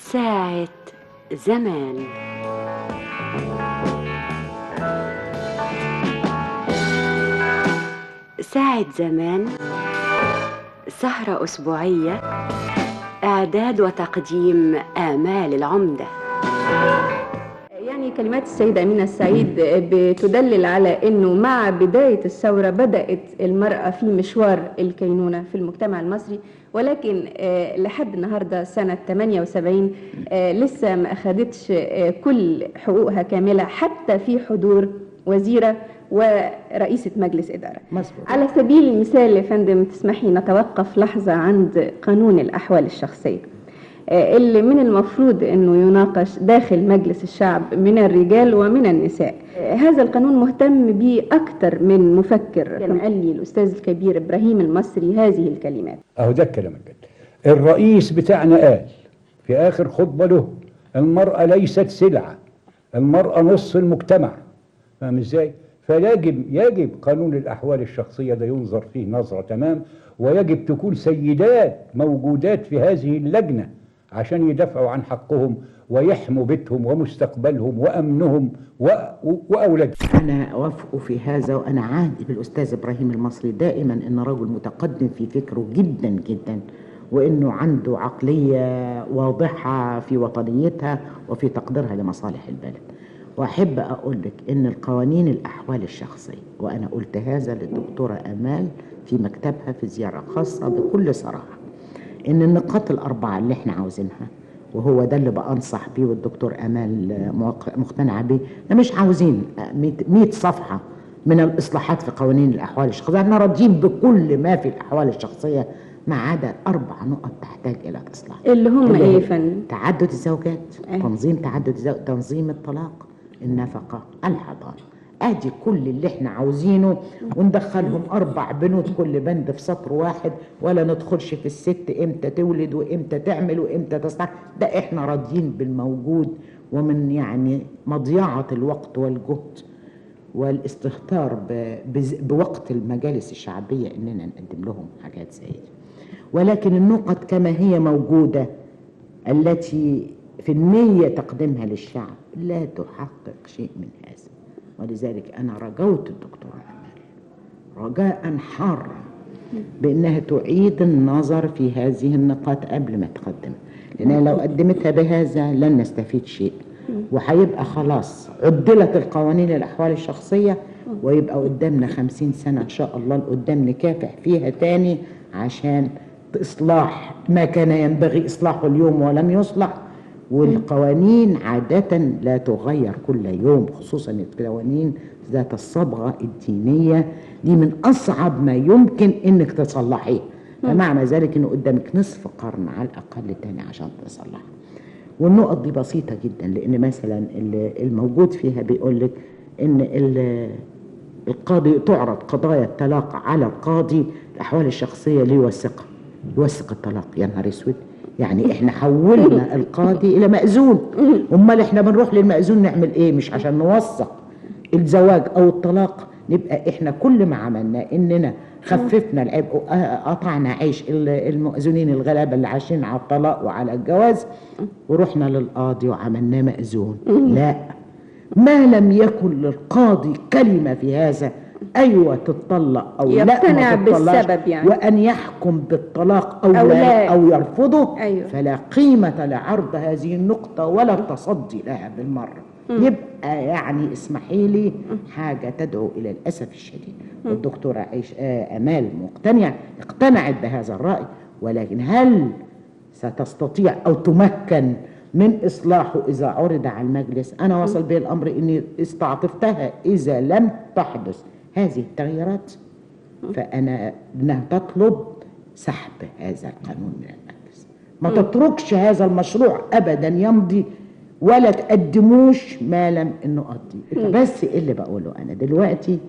ساعة زمان ساعة زمان سهرة أسبوعية إعداد وتقديم آمال العمدة يعني كلمات السيدة أمينة السعيد بتدلل على أنه مع بداية الثورة بدأت المرأة في مشوار الكينونة في المجتمع المصري ولكن آه، لحد النهاردة سنة 78 آه، لسه ما أخدتش آه، كل حقوقها كاملة حتى في حضور وزيرة ورئيسة مجلس إدارة مظبوط على سبيل المثال يا فندم تسمحي نتوقف لحظة عند قانون الأحوال الشخصية آه، اللي من المفروض أنه يناقش داخل مجلس الشعب من الرجال ومن النساء آه، هذا القانون مهتم به أكثر من مفكر كان قال لي الأستاذ الكبير إبراهيم المصري هذه الكلمات اهو ده الكلام الجد الرئيس بتاعنا قال في اخر خطبه له المراه ليست سلعه المراه نص المجتمع فاهم ازاي فيجب يجب قانون الاحوال الشخصيه ده ينظر فيه نظره تمام ويجب تكون سيدات موجودات في هذه اللجنه عشان يدافعوا عن حقهم ويحموا بيتهم ومستقبلهم وامنهم و- واولادهم أنا أوافق في هذا وأنا عهدي بالأستاذ إبراهيم المصري دائما إنه رجل متقدم في فكره جدا جدا وإنه عنده عقلية واضحة في وطنيتها وفي تقديرها لمصالح البلد وأحب أقول لك إن القوانين الأحوال الشخصية وأنا قلت هذا للدكتورة أمال في مكتبها في زيارة خاصة بكل صراحة إن النقاط الأربعة اللي إحنا عاوزينها وهو ده اللي بأنصح بيه والدكتور أمال موق- مقتنعة بيه احنا مش عاوزين 100 صفحة من الإصلاحات في قوانين الأحوال الشخصية احنا راضيين بكل ما في الأحوال الشخصية ما عدا أربع نقط تحتاج إلى إصلاح اللي هم اللي إيه هي يا فندم؟ تعدد الزوجات أيوة. تنظيم تعدد الزوجات تنظيم الطلاق النفقة الحضانة ادي كل اللي احنا عاوزينه وندخلهم اربع بنود كل بند في سطر واحد ولا ندخلش في الست امتى تولد وامتى تعمل وامتى تصنع ده احنا راضيين بالموجود ومن يعني مضيعة الوقت والجهد والاستهتار ب- بز- بوقت المجالس الشعبية اننا نقدم لهم حاجات زي دي ولكن النقط كما هي موجودة التي في النية تقديمها للشعب لا تحقق شيء من هذا ولذلك أنا رجوت الدكتورة أمال رجاء حارا بأنها تعيد النظر في هذه النقاط قبل ما تقدم لأنها لو قدمتها بهذا لن نستفيد شيء وهيبقى خلاص عدلت القوانين الأحوال الشخصية ويبقى قدامنا خمسين سنة إن شاء الله لقدام نكافح فيها تاني عشان إصلاح ما كان ينبغي إصلاحه اليوم ولم يصلح والقوانين عادة لا تغير كل يوم خصوصا القوانين ذات الصبغة الدينية دي من أصعب ما يمكن إنك تصلحيه فمعنى ذلك إنه قدامك نصف قرن على الأقل تاني عشان تصلحها والنقط دي بسيطة جدا لأن مثلا ال- الموجود فيها بيقول لك إن ال- القاضي تعرض قضايا الطلاق على القاضي الأحوال الشخصية ليوثقها يوثق الطلاق يا نهار اسود يعني احنا حولنا القاضي الى مأذون امال احنا بنروح للمأذون نعمل ايه مش عشان نوثق الزواج او الطلاق نبقى احنا كل ما عملنا اننا خففنا العبء وقطعنا عيش ال- المؤذنين الغلابه اللي عايشين على الطلاق وعلى الجواز ورحنا للقاضي وعملناه مأذون لا ما لم يكن للقاضي كلمه في هذا ايوه تتطلق او لا يقتنع ما تتطلقش، بالسبب يعني. وان يحكم بالطلاق او, أو لا, لا. او يرفضه أيوة. فلا قيمه لعرض هذه النقطه ولا التصدي لها بالمره يبقى يعني اسمحي لي حاجه تدعو الى الاسف الشديد والدكتوره عيش آه امال مقتنع اقتنعت بهذا الراي ولكن هل ستستطيع او تمكن من اصلاحه اذا عرض على المجلس انا وصل بي الامر اني استعطفتها اذا لم تحدث هذه التغييرات فانا انها تطلب سحب هذا القانون من المجلس ما تتركش هذا المشروع ابدا يمضي ولا تقدموش ما لم نقضي بس إيه اللي بقوله انا دلوقتي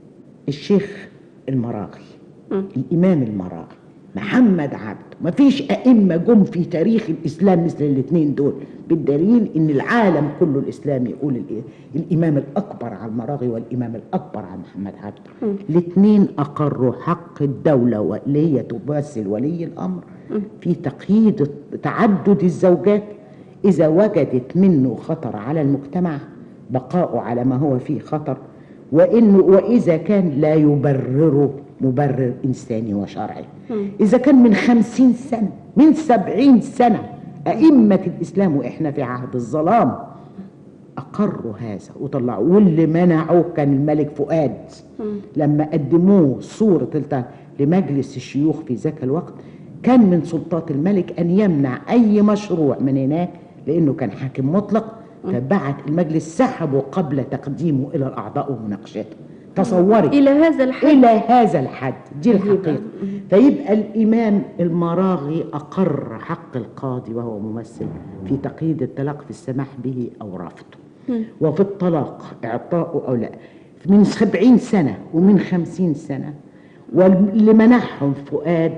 الشيخ المراغي الامام المراغي محمد عبده مفيش ائمه جم في تاريخ الاسلام مثل الاثنين دول بالدليل ان العالم كله الاسلامي يقول الإيه؟ الامام الاكبر على المراغي والامام الاكبر على محمد عبده الاثنين اقروا حق الدوله واللي هي تمثل ولي الامر في تقييد تعدد الزوجات إذا وجدت منه خطر على المجتمع بقاؤه على ما هو فيه خطر وإنه وإذا كان لا يبرره مبرر إنساني وشرعي إذا كان من خمسين سنة من سبعين سنة أئمة الإسلام وإحنا في عهد الظلام أقروا هذا وطلعوا واللي منعوه كان الملك فؤاد لما قدموه صورة الت- لمجلس الشيوخ في ذاك الوقت كان من سلطات الملك أن يمنع أي مشروع من هناك لأنه كان حاكم مطلق فبعت المجلس سحبه قبل تقديمه إلى الأعضاء ومناقشته تصوري الى هذا الحد إلى هذا الحد دي الحقيقة فيبقى الإمام المراغي أقر حق القاضي وهو ممثل في تقييد الطلاق في السماح به أو رفضه وفي الطلاق إعطاؤه أو لا من سبعين سنة ومن خمسين سنة واللي منحهم فؤاد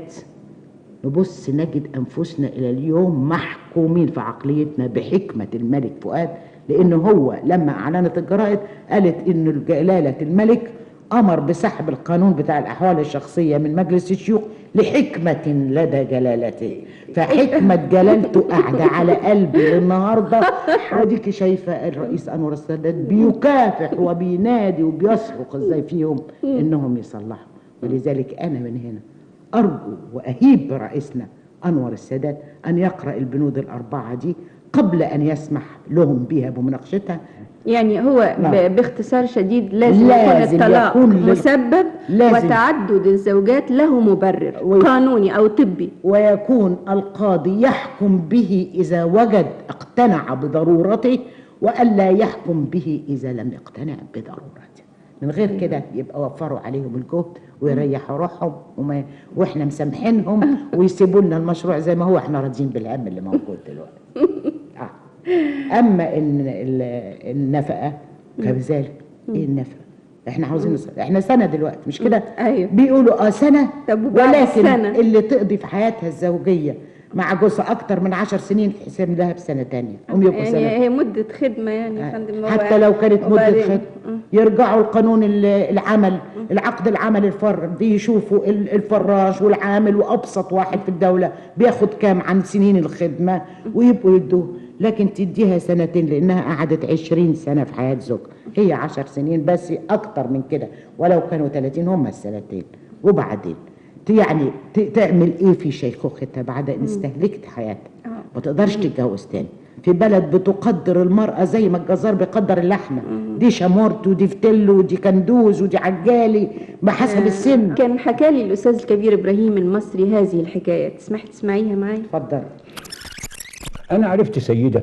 نبص نجد أنفسنا إلى اليوم محكومين في عقليتنا بحكمة الملك فؤاد لأنه هو لما أعلنت الجرائد قالت إن جلالة الملك أمر بسحب القانون بتاع الأحوال الشخصية من مجلس الشيوخ لحكمة لدى جلالته فحكمة جلالته قاعدة على قلبي النهاردة وديك شايفة الرئيس أنور السادات بيكافح وبينادي وبيصرخ ازاي فيهم إنهم يصلحوا ولذلك أنا من هنا أرجو وأهيب برئيسنا أنور السادات أن يقرأ البنود الأربعة دي قبل أن يسمح لهم بها بمناقشتها يعني هو نعم. ب- باختصار شديد لازم, لازم يكون الطلاق يكون لل- مسبب لازم. وتعدد الزوجات له مبرر وي- قانوني او طبي ويكون القاضي يحكم به إذا وجد اقتنع بضرورته وألا يحكم به إذا لم يقتنع بضرورته من غير كده يبقى وفروا عليهم الجهد ويريحوا روحهم وما واحنا مسامحينهم ويسيبوا لنا المشروع زي ما هو احنا راضيين بالهم اللي موجود دلوقتي آه. اما ان ال- النفقه كذلك ايه النفقه احنا عاوزين نص... احنا سنه دلوقتي مش كده أيوة. بيقولوا اه سنه طب وبعد ولكن السنة؟ اللي تقضي في حياتها الزوجيه مع جوزها اكتر من عشر سنين حساب لها بسنه تانية هم يبقوا يعني سنه هي مدة خدمة يعني يا فندم هو حتى لو كانت مدة وبعدين- خدمة يرجعوا لقانون ال- العمل العقد العمل الفردي يشوفوا ال- الفراش والعامل وأبسط واحد في الدولة بياخد كام عن سنين الخدمة ويبقوا يدوه لكن تديها سنتين لأنها قعدت عشرين سنة في حياة زوج هي عشر سنين بس أكتر من كده ولو كانوا ثلاثين هم السنتين وبعدين ت- يعني ت- تعمل ايه في شيخوختها بعد ان استهلكت حياتها ما تقدرش تتجوز تاني في بلد بتقدر المرأة زي ما الجزار بيقدر اللحمة دي شامورت ودي فتل ودي كندوز ودي عجالي بحسب السن كان حكى لي الأستاذ الكبير إبراهيم المصري هذه الحكاية تسمح تسمعيها معي اتفضل أنا عرفت سيدة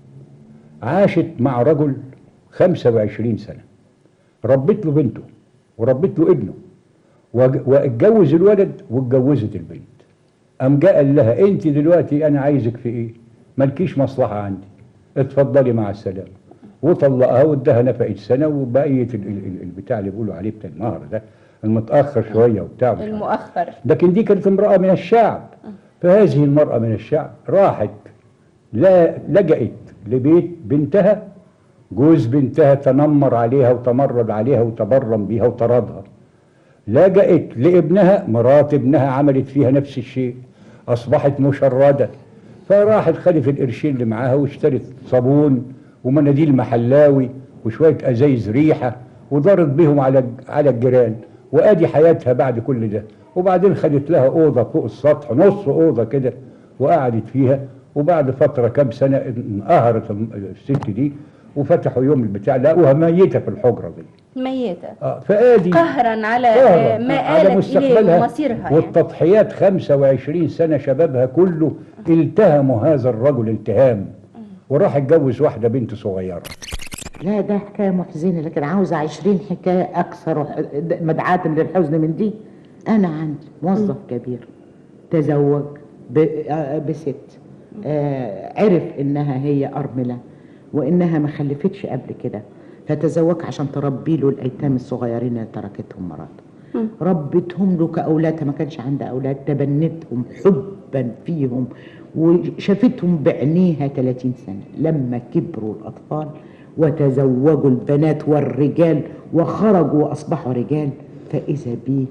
عاشت مع رجل 25 سنة ربت له بنته وربت له ابنه وج- واتجوز الولد واتجوزت البنت قام جاء قال لها انت دلوقتي انا عايزك في ايه مالكيش مصلحة عندي اتفضلي مع السلامة وطلقها واداها نفقة سنة وبقية ال- ال- ال- البتاع اللي بيقولوا عليه بتاع المهر ده المتأخر شوية وبتاع مش عارف. المؤخر لكن دي كانت امرأة من الشعب فهذه المرأة من الشعب راحت لا لجأت لبيت بنتها جوز بنتها تنمر عليها وتمرد عليها وتبرم بيها وطردها لجأت لابنها مرات ابنها عملت فيها نفس الشيء أصبحت مشردة فراحت خدت القرشين اللي معاها واشترت صابون ومناديل محلاوي وشوية أزايز ريحة ودارت بيهم على على الجيران وادي حياتها بعد كل ده وبعدين خدت لها اوضه فوق السطح نص اوضه كده وقعدت فيها وبعد فتره كام سنه انقهرت الست دي وفتحوا يوم البتاع لقوها ميته في الحجره دي ميتة اه فادي قهرا على قهرا ما على آلت إليه مستقبلها مصيرها يعني. والتضحيات 25 سنة شبابها كله التهموا هذا الرجل التهام وراح اتجوز واحدة بنت صغيرة لا ده حكاية محزنة لكن عاوزة عشرين حكاية أكثر مدعاة للحزن من دي أنا عندي موظف كبير تزوج ب- آه، بست آه، عرف إنها هي أرملة وإنها ما خلفتش قبل كده فتزوج عشان تربي له الأيتام الصغيرين اللي تركتهم مراته ربتهم له كأولادها ما كانش عندها أولاد تبنتهم حبا فيهم وشافتهم بعينيها 30 سنة لما كبروا الأطفال وتزوجوا البنات والرجال وخرجوا وأصبحوا رجال فإذا بيه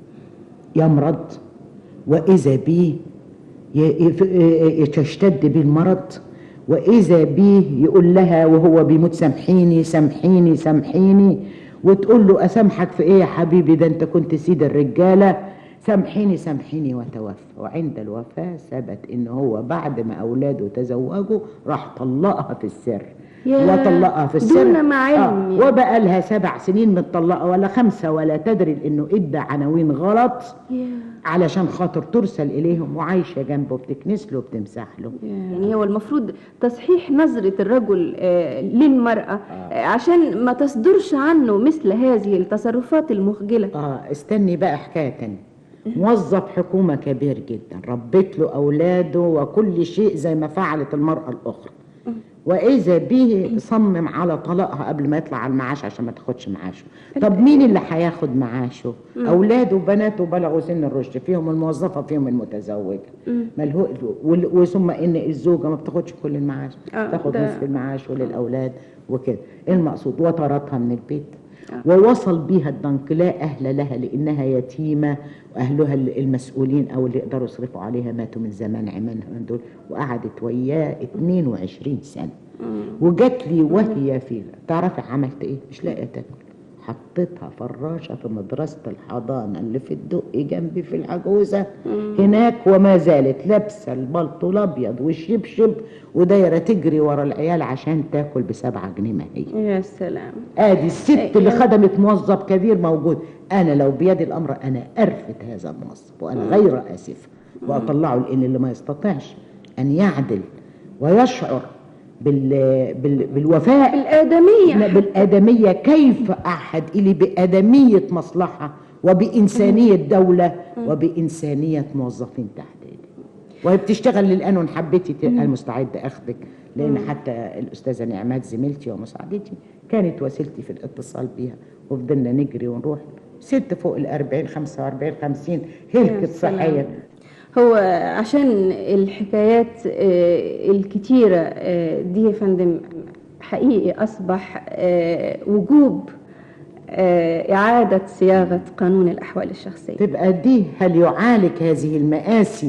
يمرض وإذا بيه ي- ي- ي- تشتد به المرض واذا بيه يقول لها وهو بيموت سامحيني سامحيني سامحيني وتقول له اسامحك في ايه يا حبيبي ده انت كنت سيد الرجاله سامحيني سامحيني وتوفى وعند الوفاه ثبت ان هو بعد ما اولاده تزوجوا راح طلقها في السر ياه، وطلقها في السر دون ما علم آه يعني. وبقى لها سبع سنين متطلقه ولا خمسه ولا تدري انه ادى عناوين غلط علشان خاطر ترسل اليهم وعايشه جنبه بتكنس له وبتمسح له يعني هو المفروض تصحيح نظرة الرجل آه، للمرأة آه، عشان ما تصدرش عنه مثل هذه التصرفات المخجلة اه استني بقى حكايه تانية موظف حكومه كبير جدا ربت له اولاده وكل شيء زي ما فعلت المراه الاخرى واذا به صمم على طلاقها قبل ما يطلع على المعاش عشان ما تاخدش معاشه طب مين اللي هياخد معاشه اولاده وبناته بلغوا سن الرشد فيهم الموظفه فيهم المتزوجه ملهو وال- وثم ان الزوجه ما بتاخدش كل المعاش آه، تاخد ده- نصف المعاش وللاولاد وكده ايه المقصود وطردها من البيت ووصل بيها الدنقلاء أهل لها لأنها يتيمة وأهلها المسؤولين أو اللي يقدروا يصرفوا عليها ماتوا من زمان عمانها من دول وقعدت وياه 22 سنة وجات لي وهي في تعرفي عملت إيه؟ مش لاقية تاكل حطيتها فراشة في مدرسة الحضانة اللي في الدق جنبي في العجوزة هناك وما زالت لابسة البلطو الأبيض والشبشب ودايرة تجري ورا العيال عشان تاكل بسبعة جنيه ما هي يا سلام ادي الست اللي خدمت موظف كبير موجود انا لو بيدي الامر انا ارفد هذا الموظف وانا غير اسف واطلعه لان اللي ما يستطيعش ان يعدل ويشعر بال... بال... بالوفاء الآدمية لا، بالآدمية كيف أحد إلي بآدمية مصلحة وبإنسانية دولة وبإنسانية موظفين تحت إيدي وهي بتشتغل للآن وإن حبيتي ت- أنا مستعدة أخدك لأن حتى الأستاذة نعمات زميلتي ومساعدتي كانت وسيلتي في الاتصال بيها وفضلنا نجري ونروح ست فوق الأربعين خمسة وأربعين خمسين هلكت سلام. صحيا هو عشان الحكايات آه، الكتيرة آه، دي يا فندم حقيقي أصبح آه، وجوب آه، إعادة صياغة قانون الأحوال الشخصية تبقى دي هل يعالج هذه المآسي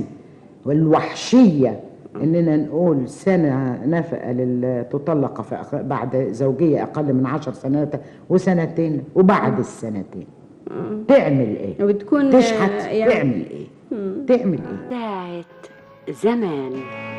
والوحشية إننا نقول سنة نفقة لل- تطلق في أق- بعد زوجية أقل من عشر سنوات وسنتين وبعد السنتين تعمل إيه؟ وبتكون تشحت آه، يعني تعمل إيه؟ تعمل إيه؟ ساعة زمان